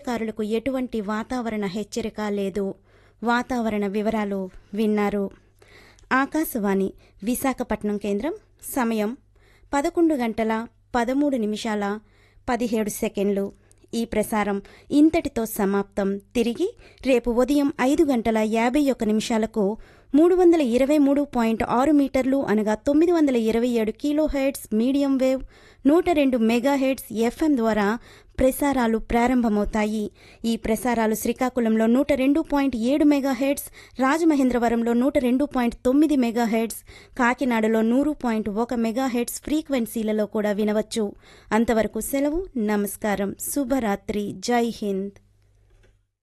మత్స్యకారులకు ఎటువంటి వాతావరణ హెచ్చరిక లేదు వాతావరణ వివరాలు విన్నారు ఆకాశవాణి విశాఖపట్నం కేంద్రం సమయం పదకొండు గంటల పదమూడు నిమిషాల పదిహేడు సెకండ్లు ఈ ప్రసారం ఇంతటితో సమాప్తం తిరిగి రేపు ఉదయం ఐదు గంటల యాభై ఒక్క నిమిషాలకు మూడు వందల ఇరవై మూడు పాయింట్ ఆరు మీటర్లు అనగా తొమ్మిది వందల ఇరవై ఏడు కిలో హెడ్స్ మీడియం వేవ్ నూట రెండు మెగా హెడ్స్ ఎఫ్ఎం ద్వారా ప్రసారాలు ప్రారంభమవుతాయి ఈ ప్రసారాలు శ్రీకాకుళంలో నూట రెండు పాయింట్ ఏడు మెగా హెడ్స్ రాజమహేంద్రవరంలో నూట రెండు పాయింట్ తొమ్మిది మెగా హెడ్స్ కాకినాడలో నూరు పాయింట్ ఒక మెగా హెడ్స్ ఫ్రీక్వెన్సీలలో కూడా వినవచ్చు అంతవరకు సెలవు నమస్కారం శుభరాత్రి జై హింద్